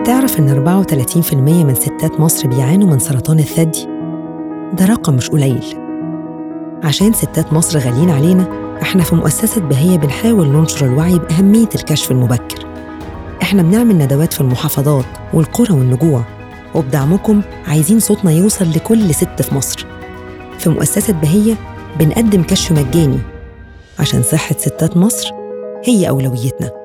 تعرف إن 34% من ستات مصر بيعانوا من سرطان الثدي؟ ده رقم مش قليل عشان ستات مصر غاليين علينا احنا في مؤسسة بهية بنحاول ننشر الوعي بأهمية الكشف المبكر احنا بنعمل ندوات في المحافظات والقرى والنجوع وبدعمكم عايزين صوتنا يوصل لكل ست في مصر في مؤسسة بهية بنقدم كشف مجاني عشان صحة ستات مصر هي أولويتنا